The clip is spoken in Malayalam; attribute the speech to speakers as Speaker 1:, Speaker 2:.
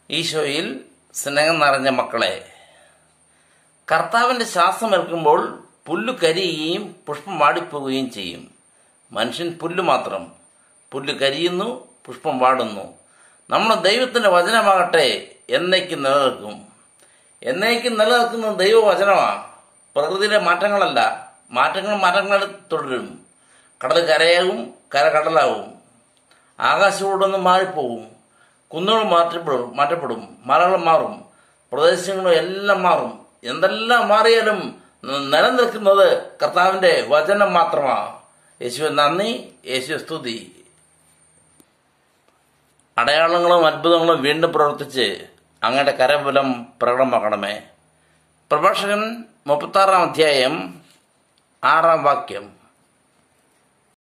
Speaker 1: ഈശോയിൽ സ്നേഹം നിറഞ്ഞ മക്കളെ കർത്താവിന്റെ ശ്വാസമേൽക്കുമ്പോൾ പുല്ല് കരിയുകയും പുഷ്പം വാടിപ്പോവുകയും ചെയ്യും മനുഷ്യൻ പുല്ല് മാത്രം പുല്ല് കരിയുന്നു പുഷ്പം വാടുന്നു നമ്മുടെ ദൈവത്തിന്റെ വചനമാകട്ടെ എന്നേക്കും നിലനിൽക്കും എന്നേക്കും നിലനിൽക്കുന്നത് ദൈവവചനമാണ് പ്രകൃതിയിലെ മാറ്റങ്ങളല്ല മാറ്റങ്ങൾ മാറ്റങ്ങൾ തുടരും കടൽ കരയാകും കര കടലാകും ആകാശത്തോടൊന്ന് മാറിപ്പോകും കുന്നുകൾ മാറ്റപ്പെടും മാറ്റപ്പെടും മലകൾ മാറും പ്രദേശങ്ങളും എല്ലാം മാറും എന്തെല്ലാം മാറിയാലും നിലനിൽക്കുന്നത് കർത്താവിന്റെ വചനം മാത്രമാണ് യേശു നന്ദി യേശു സ്തുതി അടയാളങ്ങളും അത്ഭുതങ്ങളും വീണ്ടും പ്രവർത്തിച്ച് അങ്ങയുടെ കരബലം പ്രകടമാക്കണമേ പ്രഭാഷകൻ മുപ്പത്താറാം അധ്യായം ആറാം വാക്യം